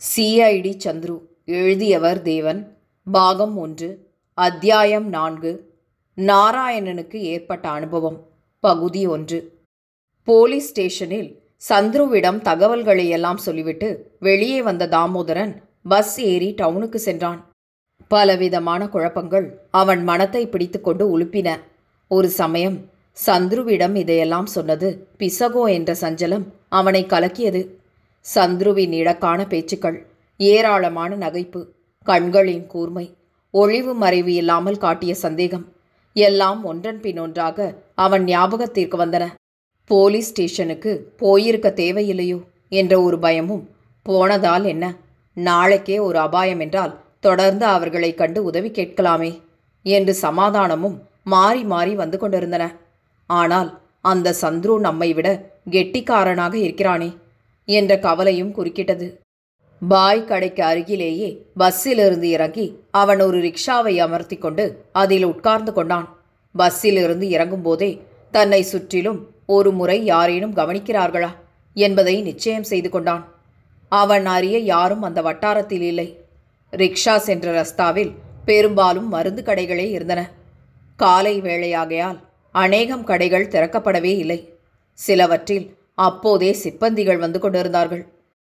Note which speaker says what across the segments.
Speaker 1: CID Chandru எழுதியவர் தேவன் பாகம் ஒன்று அத்தியாயம் நான்கு நாராயணனுக்கு ஏற்பட்ட அனுபவம் பகுதி ஒன்று போலீஸ் ஸ்டேஷனில் சந்துருவிடம் தகவல்களை எல்லாம் சொல்லிவிட்டு வெளியே வந்த தாமோதரன் பஸ் ஏறி டவுனுக்கு சென்றான் பலவிதமான குழப்பங்கள் அவன் மனத்தை பிடித்துக்கொண்டு உலுப்பின ஒரு சமயம் சந்துருவிடம் இதையெல்லாம் சொன்னது பிசகோ என்ற சஞ்சலம் அவனை கலக்கியது சந்துருவின் இடக்கான பேச்சுக்கள் ஏராளமான நகைப்பு கண்களின் கூர்மை ஒளிவு மறைவு இல்லாமல் காட்டிய சந்தேகம் எல்லாம் ஒன்றன் பின் ஒன்றாக அவன் ஞாபகத்திற்கு வந்தன போலீஸ் ஸ்டேஷனுக்கு போயிருக்க தேவையில்லையோ என்ற ஒரு பயமும் போனதால் என்ன நாளைக்கே ஒரு அபாயம் என்றால் தொடர்ந்து அவர்களைக் கண்டு உதவி கேட்கலாமே என்று சமாதானமும் மாறி மாறி வந்து கொண்டிருந்தன ஆனால் அந்த சந்துரு நம்மை விட கெட்டிக்காரனாக இருக்கிறானே என்ற கவலையும் குறுக்கிட்டது பாய் கடைக்கு அருகிலேயே பஸ்ஸிலிருந்து இறங்கி அவன் ஒரு ரிக்ஷாவை அமர்த்தி கொண்டு அதில் உட்கார்ந்து கொண்டான் பஸ்ஸிலிருந்து இறங்கும்போதே தன்னை சுற்றிலும் ஒரு முறை யாரேனும் கவனிக்கிறார்களா என்பதை நிச்சயம் செய்து கொண்டான் அவன் அறிய யாரும் அந்த வட்டாரத்தில் இல்லை ரிக்ஷா சென்ற ரஸ்தாவில் பெரும்பாலும் மருந்து கடைகளே இருந்தன காலை வேளையாகையால் அநேகம் கடைகள் திறக்கப்படவே இல்லை சிலவற்றில் அப்போதே சிப்பந்திகள் வந்து கொண்டிருந்தார்கள்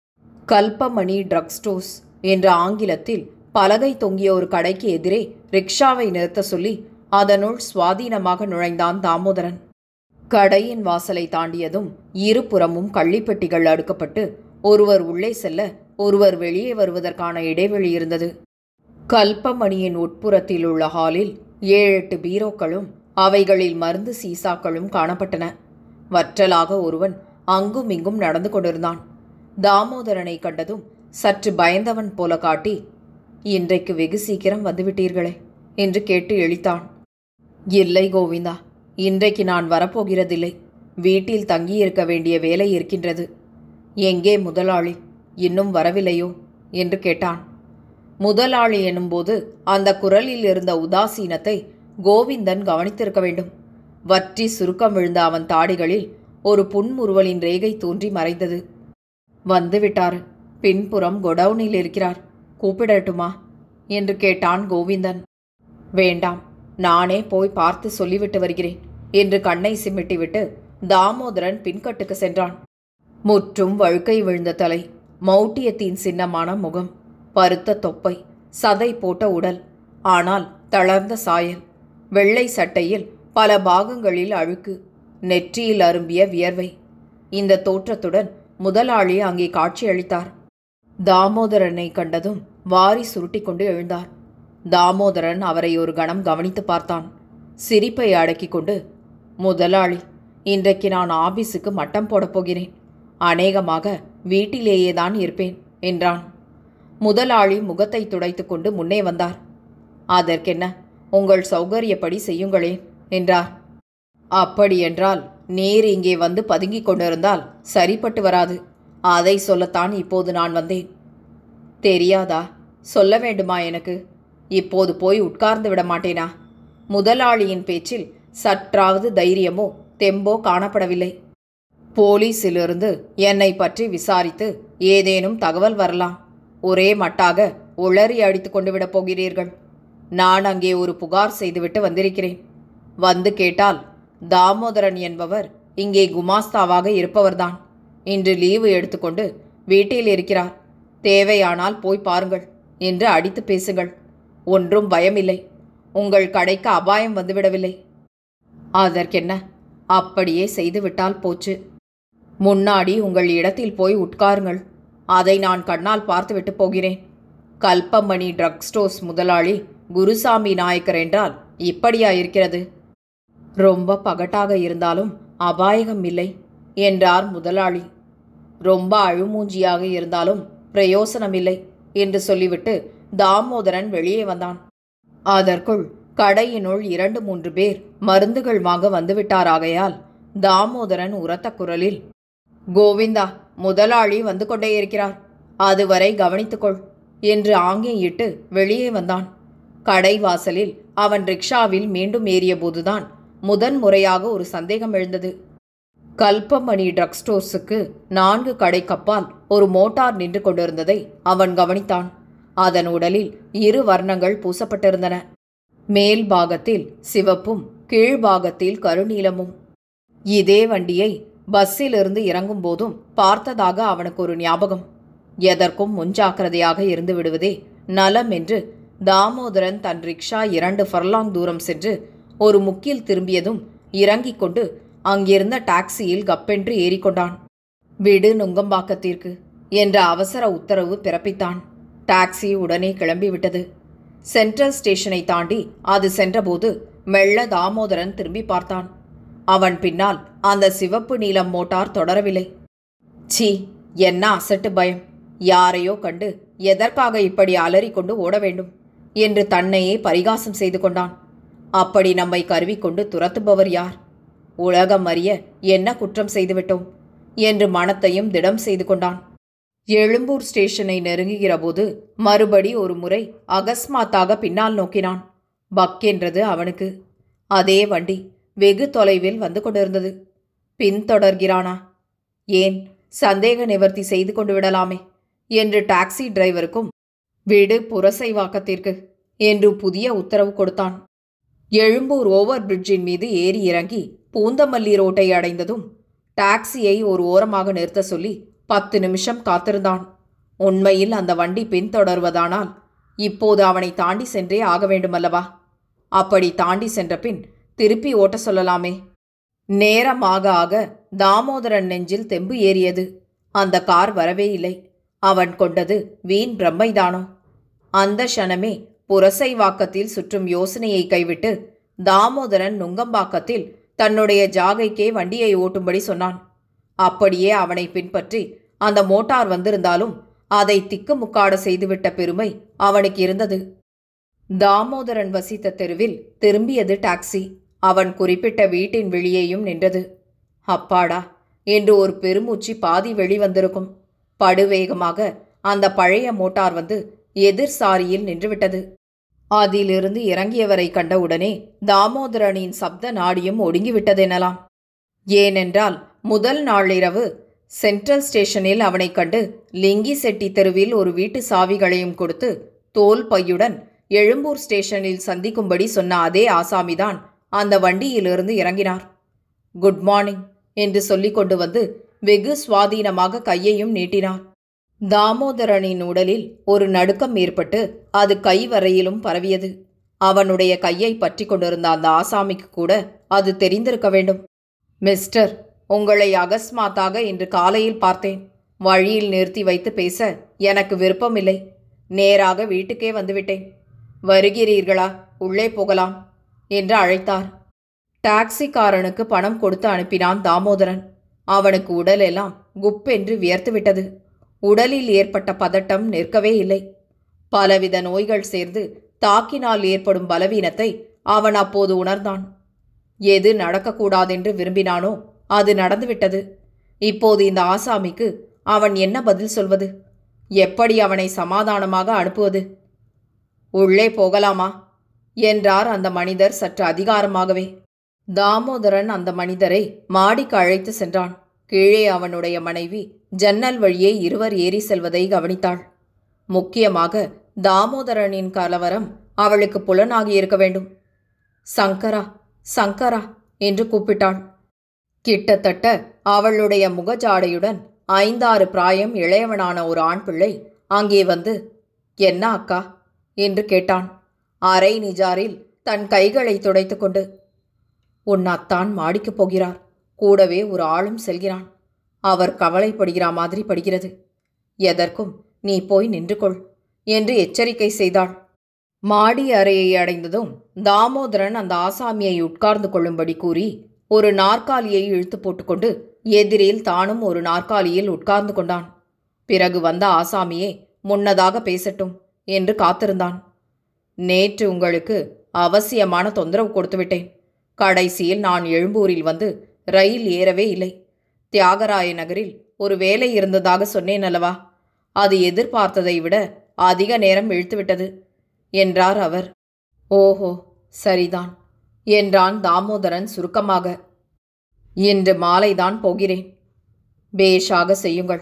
Speaker 1: கல்பமணி ட்ரக் ஸ்டோர்ஸ் என்ற ஆங்கிலத்தில் பலகை தொங்கிய ஒரு கடைக்கு எதிரே ரிக்ஷாவை நிறுத்த சொல்லி அதனுள் சுவாதீனமாக நுழைந்தான் தாமோதரன் கடையின் வாசலை தாண்டியதும் இருபுறமும் கள்ளிப்பெட்டிகள் அடுக்கப்பட்டு ஒருவர் உள்ளே செல்ல ஒருவர் வெளியே வருவதற்கான இடைவெளி இருந்தது கல்பமணியின் உட்புறத்தில் உள்ள ஹாலில் ஏழு எட்டு பீரோக்களும் அவைகளில் மருந்து சீசாக்களும் காணப்பட்டன வற்றலாக ஒருவன் அங்கும் இங்கும் நடந்து கொண்டிருந்தான் தாமோதரனை கண்டதும் சற்று பயந்தவன் போல காட்டி இன்றைக்கு வெகு சீக்கிரம் வந்துவிட்டீர்களே என்று கேட்டு இழித்தான் இல்லை கோவிந்தா இன்றைக்கு நான் வரப்போகிறதில்லை வீட்டில் தங்கியிருக்க வேண்டிய வேலை இருக்கின்றது எங்கே முதலாளி இன்னும் வரவில்லையோ என்று கேட்டான் முதலாளி எனும்போது அந்த குரலில் இருந்த உதாசீனத்தை கோவிந்தன் கவனித்திருக்க வேண்டும் வற்றி சுருக்கம் விழுந்த அவன் தாடிகளில் ஒரு புன்முறுவலின் ரேகை தோன்றி மறைந்தது வந்துவிட்டார் பின்புறம் கொடவுனில் இருக்கிறார் கூப்பிடட்டுமா என்று கேட்டான் கோவிந்தன் வேண்டாம் நானே போய் பார்த்து சொல்லிவிட்டு வருகிறேன் என்று கண்ணை சிமிட்டிவிட்டு தாமோதரன் பின்கட்டுக்கு சென்றான் முற்றும் வழுக்கை விழுந்த தலை மௌட்டியத்தின் சின்னமான முகம் பருத்த தொப்பை சதை போட்ட உடல் ஆனால் தளர்ந்த சாயல் வெள்ளை சட்டையில் பல பாகங்களில் அழுக்கு நெற்றியில் அரும்பிய வியர்வை இந்த தோற்றத்துடன் முதலாளி அங்கே காட்சியளித்தார் தாமோதரனை கண்டதும் வாரி சுருட்டி கொண்டு எழுந்தார் தாமோதரன் அவரை ஒரு கணம் கவனித்து பார்த்தான் சிரிப்பை அடக்கிக் கொண்டு முதலாளி இன்றைக்கு நான் ஆபீஸுக்கு மட்டம் போடப் போகிறேன் அநேகமாக வீட்டிலேயே தான் இருப்பேன் என்றான் முதலாளி முகத்தை துடைத்து கொண்டு முன்னே வந்தார் அதற்கென்ன உங்கள் சௌகரியப்படி செய்யுங்களேன் என்றார் அப்படியென்றால் நீர் இங்கே வந்து பதுங்கிக் கொண்டிருந்தால் சரிப்பட்டு வராது அதை சொல்லத்தான் இப்போது நான் வந்தேன் தெரியாதா சொல்ல வேண்டுமா எனக்கு இப்போது போய் உட்கார்ந்து விட மாட்டேனா முதலாளியின் பேச்சில் சற்றாவது தைரியமோ தெம்போ காணப்படவில்லை போலீஸிலிருந்து என்னை பற்றி விசாரித்து ஏதேனும் தகவல் வரலாம் ஒரே மட்டாக உளறி அடித்து கொண்டு விடப் போகிறீர்கள் நான் அங்கே ஒரு புகார் செய்துவிட்டு வந்திருக்கிறேன் வந்து கேட்டால் தாமோதரன் என்பவர் இங்கே குமாஸ்தாவாக இருப்பவர்தான் இன்று லீவு எடுத்துக்கொண்டு வீட்டில் இருக்கிறார் தேவையானால் போய் பாருங்கள் என்று அடித்து பேசுங்கள் ஒன்றும் பயமில்லை உங்கள் கடைக்கு அபாயம் வந்துவிடவில்லை அதற்கென்ன அப்படியே செய்துவிட்டால் போச்சு முன்னாடி உங்கள் இடத்தில் போய் உட்காருங்கள் அதை நான் கண்ணால் பார்த்துவிட்டு போகிறேன் கல்பமணி ட்ரக் ஸ்டோர்ஸ் முதலாளி குருசாமி நாயக்கர் என்றால் இப்படியா இருக்கிறது ரொம்ப பகட்டாக இருந்தாலும் அபாயகம் இல்லை என்றார் முதலாளி ரொம்ப அழுமூஞ்சியாக இருந்தாலும் பிரயோசனமில்லை என்று சொல்லிவிட்டு தாமோதரன் வெளியே வந்தான் அதற்குள் கடையினுள் இரண்டு மூன்று பேர் மருந்துகள் வாங்க வந்துவிட்டாராகையால் தாமோதரன் உரத்த குரலில் கோவிந்தா முதலாளி வந்து கொண்டே இருக்கிறார் அதுவரை கவனித்துக்கொள் என்று ஆங்கேயிட்டு வெளியே வந்தான் கடை வாசலில் அவன் ரிக்ஷாவில் மீண்டும் ஏறியபோதுதான் முதன் முறையாக ஒரு சந்தேகம் எழுந்தது கல்பமணி ட்ரக் ஸ்டோர்ஸுக்கு நான்கு கடைக்கப்பால் ஒரு மோட்டார் நின்று கொண்டிருந்ததை அவன் கவனித்தான் அதன் உடலில் இரு வர்ணங்கள் பூசப்பட்டிருந்தன மேல் பாகத்தில் சிவப்பும் கீழ்பாகத்தில் கருநீலமும் இதே வண்டியை பஸ்ஸிலிருந்து இறங்கும் போதும் பார்த்ததாக அவனுக்கு ஒரு ஞாபகம் எதற்கும் முன்ஜாக்கிரதையாக இருந்து விடுவதே நலம் என்று தாமோதரன் தன் ரிக்ஷா இரண்டு ஃபர்லாங் தூரம் சென்று ஒரு முக்கில் திரும்பியதும் இறங்கிக் கொண்டு அங்கிருந்த டாக்ஸியில் கப்பென்று ஏறிக்கொண்டான் விடு நுங்கம்பாக்கத்திற்கு என்ற அவசர உத்தரவு பிறப்பித்தான் டாக்ஸி உடனே கிளம்பிவிட்டது சென்ட்ரல் ஸ்டேஷனை தாண்டி அது சென்றபோது மெல்ல தாமோதரன் திரும்பி பார்த்தான் அவன் பின்னால் அந்த சிவப்பு நீலம் மோட்டார் தொடரவில்லை சீ என்ன அசட்டு பயம் யாரையோ கண்டு எதற்காக இப்படி அலறிக்கொண்டு ஓட வேண்டும் என்று தன்னையே பரிகாசம் செய்து கொண்டான் அப்படி நம்மை கருவிக்கொண்டு துரத்துபவர் யார் உலகம் அறிய என்ன குற்றம் செய்துவிட்டோம் என்று மனத்தையும் திடம் செய்து கொண்டான் எழும்பூர் ஸ்டேஷனை நெருங்குகிற போது மறுபடி ஒரு முறை அகஸ்மாத்தாக பின்னால் நோக்கினான் பக் என்றது அவனுக்கு அதே வண்டி வெகு தொலைவில் வந்து கொண்டிருந்தது பின்தொடர்கிறானா ஏன் சந்தேக நிவர்த்தி செய்து கொண்டு விடலாமே என்று டாக்ஸி டிரைவருக்கும் விடு புறசைவாக்கத்திற்கு என்று புதிய உத்தரவு கொடுத்தான் எழும்பூர் ஓவர் பிரிட்ஜின் மீது ஏறி இறங்கி பூந்தமல்லி ரோட்டை அடைந்ததும் டாக்ஸியை ஒரு ஓரமாக நிறுத்த சொல்லி பத்து நிமிஷம் காத்திருந்தான் உண்மையில் அந்த வண்டி பின்தொடர்வதானால் இப்போது அவனை தாண்டி சென்றே ஆக வேண்டுமல்லவா அப்படி தாண்டி சென்ற பின் திருப்பி ஓட்ட சொல்லலாமே நேரம் ஆக ஆக தாமோதரன் நெஞ்சில் தெம்பு ஏறியது அந்த கார் வரவே இல்லை அவன் கொண்டது வீண் பிரம்மைதானோ அந்த க்ஷணமே புரசைவாக்கத்தில் சுற்றும் யோசனையை கைவிட்டு தாமோதரன் நுங்கம்பாக்கத்தில் தன்னுடைய ஜாகைக்கே வண்டியை ஓட்டும்படி சொன்னான் அப்படியே அவனை பின்பற்றி அந்த மோட்டார் வந்திருந்தாலும் அதை திக்குமுக்காட செய்துவிட்ட பெருமை அவனுக்கு இருந்தது தாமோதரன் வசித்த தெருவில் திரும்பியது டாக்ஸி அவன் குறிப்பிட்ட வீட்டின் வெளியேயும் நின்றது அப்பாடா என்று ஒரு பெருமூச்சு பாதி வெளிவந்திருக்கும் படுவேகமாக அந்த பழைய மோட்டார் வந்து எதிர் சாரியில் நின்றுவிட்டது அதிலிருந்து இறங்கியவரை கண்டவுடனே தாமோதரனின் சப்த நாடியும் ஒடுங்கிவிட்டதெனலாம் ஏனென்றால் முதல் நாளிரவு சென்ட்ரல் ஸ்டேஷனில் அவனைக் கண்டு லிங்கி செட்டி தெருவில் ஒரு வீட்டு சாவிகளையும் கொடுத்து தோல் பையுடன் எழும்பூர் ஸ்டேஷனில் சந்திக்கும்படி சொன்ன அதே ஆசாமிதான் அந்த வண்டியிலிருந்து இறங்கினார் குட் மார்னிங் என்று சொல்லிக் கொண்டு வந்து வெகு சுவாதீனமாக கையையும் நீட்டினார் தாமோதரனின் உடலில் ஒரு நடுக்கம் ஏற்பட்டு அது கை வரையிலும் பரவியது அவனுடைய கையை பற்றி கொண்டிருந்த அந்த ஆசாமிக்கு கூட அது தெரிந்திருக்க வேண்டும் மிஸ்டர் உங்களை அகஸ்மாத்தாக இன்று காலையில் பார்த்தேன் வழியில் நிறுத்தி வைத்து பேச எனக்கு விருப்பமில்லை நேராக வீட்டுக்கே வந்துவிட்டேன் வருகிறீர்களா உள்ளே போகலாம் என்று அழைத்தார் டாக்ஸிக்காரனுக்கு பணம் கொடுத்து அனுப்பினான் தாமோதரன் அவனுக்கு உடலெல்லாம் குப்பென்று வியர்த்து விட்டது உடலில் ஏற்பட்ட பதட்டம் நிற்கவே இல்லை பலவித நோய்கள் சேர்ந்து தாக்கினால் ஏற்படும் பலவீனத்தை அவன் அப்போது உணர்ந்தான் எது நடக்கக்கூடாதென்று விரும்பினானோ அது நடந்துவிட்டது இப்போது இந்த ஆசாமிக்கு அவன் என்ன பதில் சொல்வது எப்படி அவனை சமாதானமாக அனுப்புவது உள்ளே போகலாமா என்றார் அந்த மனிதர் சற்று அதிகாரமாகவே தாமோதரன் அந்த மனிதரை மாடிக்கு அழைத்து சென்றான் கீழே அவனுடைய மனைவி ஜன்னல் வழியே இருவர் ஏறி செல்வதை கவனித்தாள் முக்கியமாக தாமோதரனின் கலவரம் அவளுக்கு புலனாகியிருக்க வேண்டும் சங்கரா சங்கரா என்று கூப்பிட்டாள் கிட்டத்தட்ட அவளுடைய முகஜாடையுடன் ஐந்தாறு பிராயம் இளையவனான ஒரு ஆண் பிள்ளை அங்கே வந்து என்ன அக்கா என்று கேட்டான் அரை நிஜாரில் தன் கைகளை துடைத்துக்கொண்டு உன் அத்தான் மாடிக்கப் போகிறார் கூடவே ஒரு ஆளும் செல்கிறான் அவர் கவலைப்படுகிறா மாதிரி படுகிறது எதற்கும் நீ போய் நின்று கொள் என்று எச்சரிக்கை செய்தாள் மாடி அறையை அடைந்ததும் தாமோதரன் அந்த ஆசாமியை உட்கார்ந்து கொள்ளும்படி கூறி ஒரு நாற்காலியை இழுத்து போட்டுக்கொண்டு எதிரில் தானும் ஒரு நாற்காலியில் உட்கார்ந்து கொண்டான் பிறகு வந்த ஆசாமியே முன்னதாக பேசட்டும் என்று காத்திருந்தான் நேற்று உங்களுக்கு அவசியமான தொந்தரவு கொடுத்துவிட்டேன் கடைசியில் நான் எழும்பூரில் வந்து ரயில் ஏறவே இல்லை தியாகராய நகரில் ஒரு வேலை இருந்ததாக சொன்னேன் அல்லவா அது எதிர்பார்த்ததை விட அதிக நேரம் இழுத்துவிட்டது என்றார் அவர் ஓஹோ சரிதான் என்றான் தாமோதரன் சுருக்கமாக இன்று மாலைதான் போகிறேன் பேஷாக செய்யுங்கள்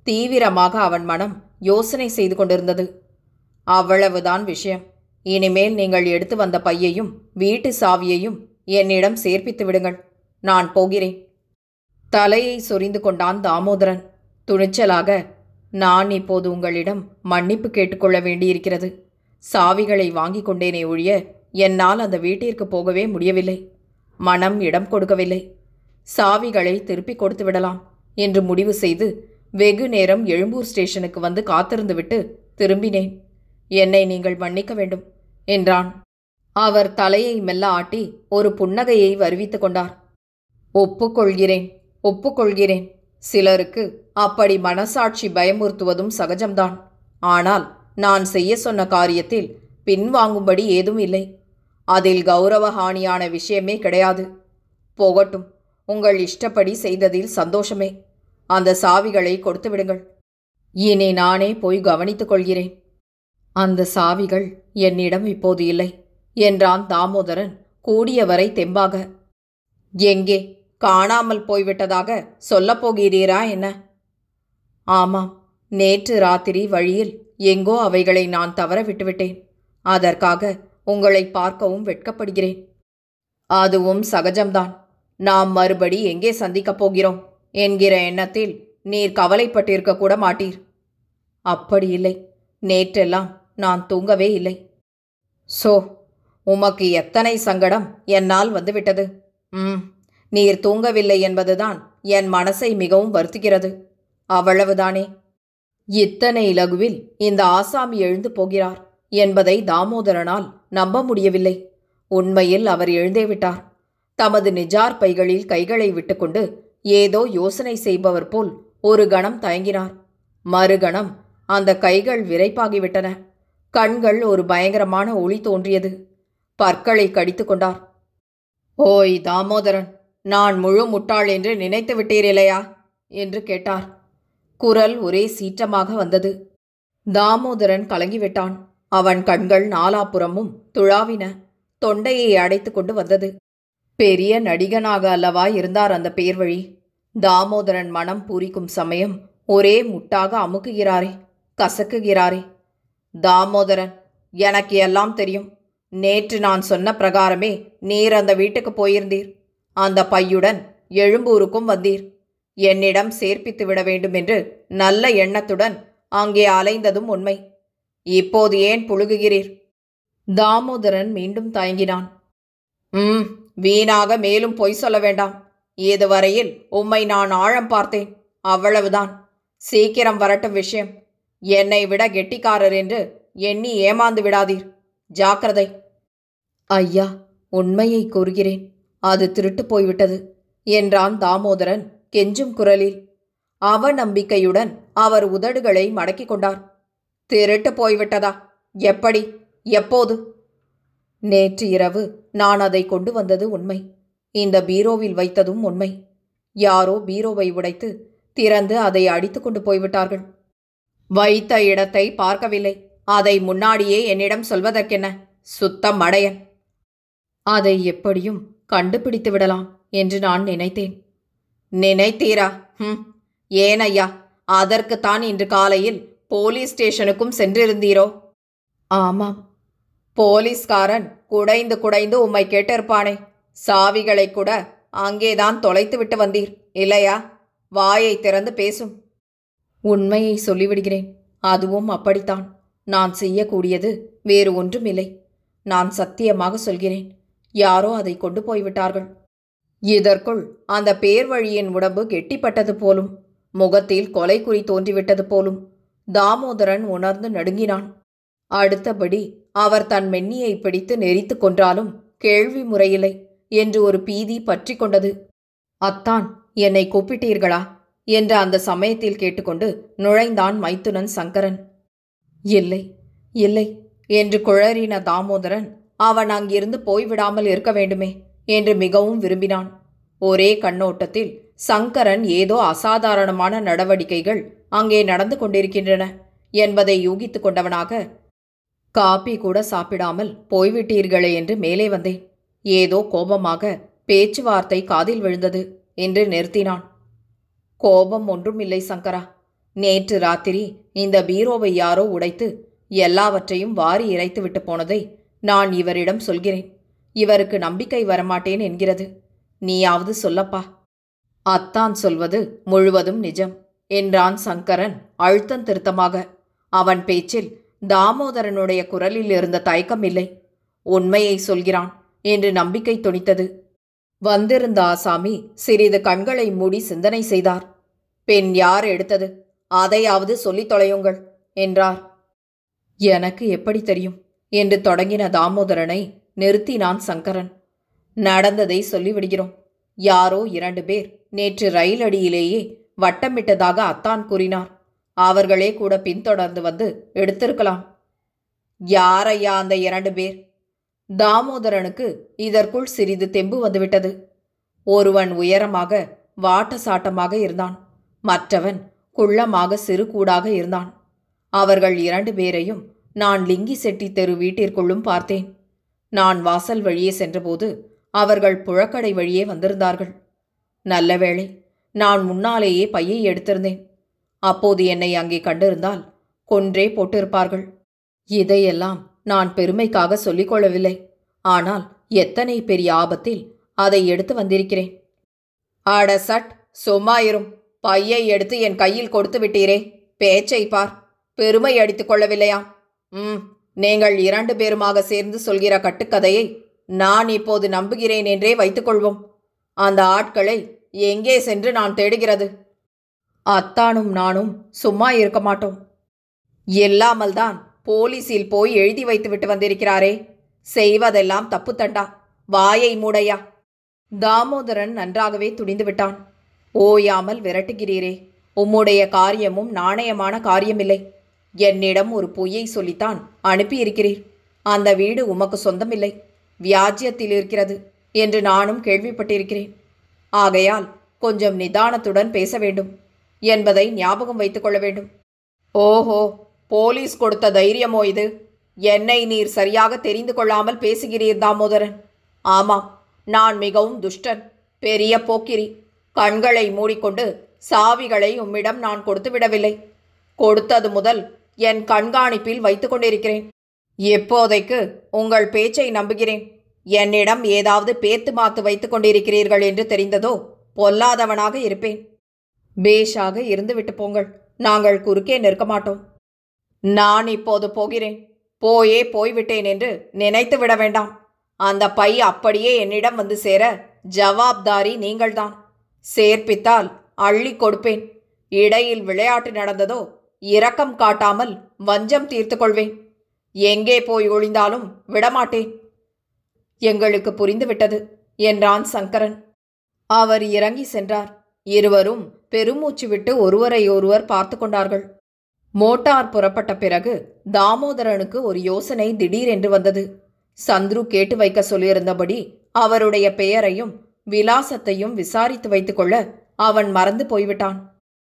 Speaker 1: தீவிரமாக அவன் மனம் யோசனை செய்து கொண்டிருந்தது அவ்வளவுதான் விஷயம் இனிமேல் நீங்கள் எடுத்து வந்த பையையும் வீட்டு சாவியையும் என்னிடம் சேர்ப்பித்து விடுங்கள் நான் போகிறேன் தலையை சொரிந்து கொண்டான் தாமோதரன் துணிச்சலாக நான் இப்போது உங்களிடம் மன்னிப்பு கேட்டுக்கொள்ள வேண்டியிருக்கிறது சாவிகளை வாங்கிக் கொண்டேனே ஒழிய என்னால் அந்த வீட்டிற்கு போகவே முடியவில்லை மனம் இடம் கொடுக்கவில்லை சாவிகளை திருப்பிக் கொடுத்து விடலாம் என்று முடிவு செய்து வெகு நேரம் எழும்பூர் ஸ்டேஷனுக்கு வந்து காத்திருந்துவிட்டு திரும்பினேன் என்னை நீங்கள் மன்னிக்க வேண்டும் என்றான் அவர் தலையை மெல்ல ஆட்டி ஒரு புன்னகையை வருவித்துக் கொண்டார் ஒப்புக்கொள்கிறேன் ஒப்புக்கொள்கிறேன் சிலருக்கு அப்படி மனசாட்சி பயமுறுத்துவதும் சகஜம்தான் ஆனால் நான் செய்ய சொன்ன காரியத்தில் பின்வாங்கும்படி ஏதும் இல்லை அதில் கௌரவஹானியான விஷயமே கிடையாது போகட்டும் உங்கள் இஷ்டப்படி செய்ததில் சந்தோஷமே அந்த சாவிகளை கொடுத்து விடுங்கள் இனி நானே போய் கவனித்துக் கொள்கிறேன் அந்த சாவிகள் என்னிடம் இப்போது இல்லை என்றான் தாமோதரன் கூடியவரை தெம்பாக எங்கே காணாமல் போய்விட்டதாக சொல்லப் போகிறீரா என்ன ஆமாம் நேற்று ராத்திரி வழியில் எங்கோ அவைகளை நான் தவற விட்டுவிட்டேன் அதற்காக உங்களை பார்க்கவும் வெட்கப்படுகிறேன் அதுவும் சகஜம்தான் நாம் மறுபடி எங்கே சந்திக்கப் போகிறோம் என்கிற எண்ணத்தில் நீர் கவலைப்பட்டிருக்க கூட மாட்டீர் அப்படி இல்லை நேற்றெல்லாம் நான் தூங்கவே இல்லை சோ உமக்கு எத்தனை சங்கடம் என்னால் வந்துவிட்டது ம் நீர் தூங்கவில்லை என்பதுதான் என் மனசை மிகவும் வருத்துகிறது அவ்வளவுதானே இத்தனை இலகுவில் இந்த ஆசாமி எழுந்து போகிறார் என்பதை தாமோதரனால் நம்ப முடியவில்லை உண்மையில் அவர் எழுந்தே விட்டார் தமது நிஜார் பைகளில் கைகளை விட்டுக்கொண்டு ஏதோ யோசனை செய்பவர் போல் ஒரு கணம் தயங்கினார் மறுகணம் அந்த கைகள் விரைப்பாகிவிட்டன கண்கள் ஒரு பயங்கரமான ஒளி தோன்றியது பற்களை கடித்து கொண்டார் ஓய் தாமோதரன் நான் முழு முட்டாள் என்று நினைத்து விட்டீரில்லையா என்று கேட்டார் குரல் ஒரே சீற்றமாக வந்தது தாமோதரன் கலங்கிவிட்டான் அவன் கண்கள் நாலாபுறமும் துழாவின தொண்டையை அடைத்து கொண்டு வந்தது பெரிய நடிகனாக அல்லவா இருந்தார் அந்த பேர்வழி தாமோதரன் மனம் பூரிக்கும் சமயம் ஒரே முட்டாக அமுக்குகிறாரே கசக்குகிறாரே தாமோதரன் எனக்கு எல்லாம் தெரியும் நேற்று நான் சொன்ன பிரகாரமே நீர் அந்த வீட்டுக்கு போயிருந்தீர் அந்த பையுடன் எழும்பூருக்கும் வந்தீர் என்னிடம் சேர்ப்பித்து விட வேண்டும் என்று நல்ல எண்ணத்துடன் அங்கே அலைந்ததும் உண்மை இப்போது ஏன் புழுகுகிறீர் தாமோதரன் மீண்டும் தயங்கினான் ம் வீணாக மேலும் பொய் சொல்ல வேண்டாம் இதுவரையில் உம்மை நான் ஆழம் பார்த்தேன் அவ்வளவுதான் சீக்கிரம் வரட்டும் விஷயம் என்னை விட கெட்டிக்காரர் என்று எண்ணி ஏமாந்து விடாதீர் ஜாக்கிரதை ஐயா உண்மையை கூறுகிறேன் அது திருட்டு போய்விட்டது என்றான் தாமோதரன் கெஞ்சும் குரலில் அவநம்பிக்கையுடன் அவர் உதடுகளை மடக்கிக் கொண்டார் திருட்டு போய்விட்டதா எப்படி எப்போது நேற்று இரவு நான் அதை கொண்டு வந்தது உண்மை இந்த பீரோவில் வைத்ததும் உண்மை யாரோ பீரோவை உடைத்து திறந்து அதை அடித்து கொண்டு போய்விட்டார்கள் வைத்த இடத்தை பார்க்கவில்லை அதை முன்னாடியே என்னிடம் சொல்வதற்கென்ன சுத்தம் மடையன் அதை எப்படியும் கண்டுபிடித்து விடலாம் என்று நான் நினைத்தேன் நினைத்தீரா ம் ஏன் ஐயா அதற்குத்தான் இன்று காலையில் போலீஸ் ஸ்டேஷனுக்கும் சென்றிருந்தீரோ ஆமாம் போலீஸ்காரன் குடைந்து குடைந்து உம்மை கேட்டிருப்பானே சாவிகளை கூட அங்கேதான் தொலைத்து விட்டு வந்தீர் இல்லையா வாயை திறந்து பேசும் உண்மையை சொல்லிவிடுகிறேன் அதுவும் அப்படித்தான் நான் செய்யக்கூடியது வேறு ஒன்றுமில்லை நான் சத்தியமாக சொல்கிறேன் யாரோ அதை கொண்டு போய்விட்டார்கள் இதற்குள் அந்த பேர் வழியின் உடம்பு கெட்டிப்பட்டது போலும் முகத்தில் கொலை குறி தோன்றிவிட்டது போலும் தாமோதரன் உணர்ந்து நடுங்கினான் அடுத்தபடி அவர் தன் மென்னியை பிடித்து நெரித்து கொன்றாலும் கேள்வி முறையில்லை என்று ஒரு பீதி பற்றி கொண்டது அத்தான் என்னை கூப்பிட்டீர்களா என்று அந்த சமயத்தில் கேட்டுக்கொண்டு நுழைந்தான் மைத்துனன் சங்கரன் இல்லை இல்லை என்று குழறின தாமோதரன் அவன் அங்கிருந்து போய்விடாமல் இருக்க வேண்டுமே என்று மிகவும் விரும்பினான் ஒரே கண்ணோட்டத்தில் சங்கரன் ஏதோ அசாதாரணமான நடவடிக்கைகள் அங்கே நடந்து கொண்டிருக்கின்றன என்பதை யூகித்துக் கொண்டவனாக காப்பி கூட சாப்பிடாமல் போய்விட்டீர்களே என்று மேலே வந்தேன் ஏதோ கோபமாக பேச்சுவார்த்தை காதில் விழுந்தது என்று நிறுத்தினான் கோபம் ஒன்றும் இல்லை சங்கரா நேற்று ராத்திரி இந்த பீரோவை யாரோ உடைத்து எல்லாவற்றையும் வாரி இறைத்து விட்டு போனதை நான் இவரிடம் சொல்கிறேன் இவருக்கு நம்பிக்கை வரமாட்டேன் என்கிறது நீயாவது சொல்லப்பா அத்தான் சொல்வது முழுவதும் நிஜம் என்றான் சங்கரன் அழுத்தம் திருத்தமாக அவன் பேச்சில் தாமோதரனுடைய குரலில் இருந்த தயக்கம் இல்லை உண்மையை சொல்கிறான் என்று நம்பிக்கை துணித்தது வந்திருந்த ஆசாமி சிறிது கண்களை மூடி சிந்தனை செய்தார் பெண் யார் எடுத்தது அதையாவது சொல்லித் தொலையுங்கள் என்றார் எனக்கு எப்படி தெரியும் என்று தொடங்கின தாமோதரனை நிறுத்தினான் சங்கரன் நடந்ததை சொல்லிவிடுகிறோம் யாரோ இரண்டு பேர் நேற்று ரயில் அடியிலேயே வட்டமிட்டதாக அத்தான் கூறினார் அவர்களே கூட பின்தொடர்ந்து வந்து எடுத்திருக்கலாம் யாரையா அந்த இரண்டு பேர் தாமோதரனுக்கு இதற்குள் சிறிது தெம்பு வந்துவிட்டது ஒருவன் உயரமாக வாட்ட சாட்டமாக இருந்தான் மற்றவன் குள்ளமாக சிறு கூடாக இருந்தான் அவர்கள் இரண்டு பேரையும் நான் லிங்கி செட்டி தெரு வீட்டிற்குள்ளும் பார்த்தேன் நான் வாசல் வழியே சென்றபோது அவர்கள் புழக்கடை வழியே வந்திருந்தார்கள் நல்ல வேளை நான் முன்னாலேயே பையை எடுத்திருந்தேன் அப்போது என்னை அங்கே கண்டிருந்தால் கொன்றே போட்டிருப்பார்கள் இதையெல்லாம் நான் பெருமைக்காக சொல்லிக் கொள்ளவில்லை ஆனால் எத்தனை பெரிய ஆபத்தில் அதை எடுத்து வந்திருக்கிறேன் அட சட் சும்மா இரும் பையை எடுத்து என் கையில் கொடுத்து விட்டீரே பேச்சை பார் பெருமை அடித்துக் கொள்ளவில்லையா ம் நீங்கள் இரண்டு பேருமாக சேர்ந்து சொல்கிற கட்டுக்கதையை நான் இப்போது நம்புகிறேன் என்றே வைத்துக்கொள்வோம் அந்த ஆட்களை எங்கே சென்று நான் தேடுகிறது அத்தானும் நானும் சும்மா இருக்க மாட்டோம் இல்லாமல்தான் போலீஸில் போய் எழுதி வைத்துவிட்டு வந்திருக்கிறாரே செய்வதெல்லாம் தப்பு தண்டா வாயை மூடையா தாமோதரன் நன்றாகவே துணிந்து விட்டான் ஓயாமல் விரட்டுகிறீரே உம்முடைய காரியமும் நாணயமான காரியமில்லை என்னிடம் ஒரு பொய்யை சொல்லித்தான் அனுப்பியிருக்கிறீர் அந்த வீடு உமக்கு சொந்தமில்லை வியாஜ்யத்தில் இருக்கிறது என்று நானும் கேள்விப்பட்டிருக்கிறேன் ஆகையால் கொஞ்சம் நிதானத்துடன் பேச வேண்டும் என்பதை ஞாபகம் வைத்துக் கொள்ள வேண்டும் ஓஹோ போலீஸ் கொடுத்த தைரியமோ இது என்னை நீர் சரியாக தெரிந்து கொள்ளாமல் பேசுகிறீர் தாமோதரன் ஆமாம் நான் மிகவும் துஷ்டன் பெரிய போக்கிரி கண்களை மூடிக்கொண்டு சாவிகளை உம்மிடம் நான் கொடுத்து விடவில்லை கொடுத்தது முதல் என் கண்காணிப்பில் வைத்துக் கொண்டிருக்கிறேன் இப்போதைக்கு உங்கள் பேச்சை நம்புகிறேன் என்னிடம் ஏதாவது பேத்து மாத்து வைத்துக் கொண்டிருக்கிறீர்கள் என்று தெரிந்ததோ பொல்லாதவனாக இருப்பேன் பேஷாக இருந்துவிட்டு போங்கள் நாங்கள் குறுக்கே நிற்க மாட்டோம் நான் இப்போது போகிறேன் போயே போய்விட்டேன் என்று நினைத்து விட வேண்டாம் அந்த பை அப்படியே என்னிடம் வந்து சேர ஜவாப்தாரி நீங்கள்தான் சேர்ப்பித்தால் அள்ளி கொடுப்பேன் இடையில் விளையாட்டு நடந்ததோ இரக்கம் காட்டாமல் வஞ்சம் தீர்த்து கொள்வேன் எங்கே போய் ஒளிந்தாலும் விடமாட்டேன் எங்களுக்கு புரிந்துவிட்டது என்றான் சங்கரன் அவர் இறங்கி சென்றார் இருவரும் பெருமூச்சு விட்டு ஒருவரையொருவர் பார்த்து கொண்டார்கள் மோட்டார் புறப்பட்ட பிறகு தாமோதரனுக்கு ஒரு யோசனை திடீரென்று வந்தது சந்துரு கேட்டு வைக்க சொல்லியிருந்தபடி அவருடைய பெயரையும் விலாசத்தையும் விசாரித்து வைத்துக்கொள்ள அவன் மறந்து போய்விட்டான்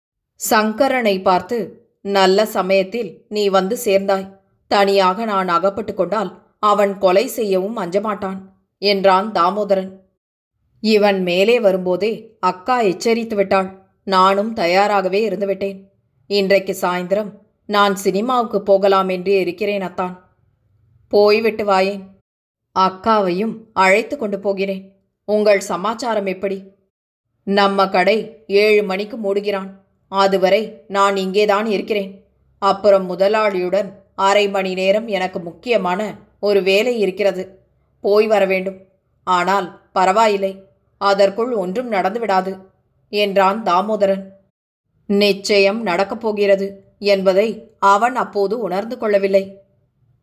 Speaker 1: சங்கரனை பார்த்து நல்ல சமயத்தில் நீ வந்து சேர்ந்தாய் தனியாக நான் அகப்பட்டு கொண்டால் அவன் கொலை செய்யவும் அஞ்சமாட்டான் என்றான் தாமோதரன் இவன் மேலே வரும்போதே அக்கா எச்சரித்து விட்டாள் நானும் தயாராகவே இருந்துவிட்டேன் இன்றைக்கு சாயந்தரம் நான் சினிமாவுக்கு போகலாம் என்று இருக்கிறேன் அத்தான் போய்விட்டு வாயேன் அக்காவையும் அழைத்து கொண்டு போகிறேன் உங்கள் சமாச்சாரம் எப்படி நம்ம கடை ஏழு மணிக்கு மூடுகிறான் அதுவரை நான் இங்கேதான் இருக்கிறேன் அப்புறம் முதலாளியுடன் அரை மணி நேரம் எனக்கு முக்கியமான ஒரு வேலை இருக்கிறது போய் வர வேண்டும் ஆனால் பரவாயில்லை அதற்குள் ஒன்றும் நடந்துவிடாது என்றான் தாமோதரன் நிச்சயம் நடக்கப் போகிறது என்பதை அவன் அப்போது உணர்ந்து கொள்ளவில்லை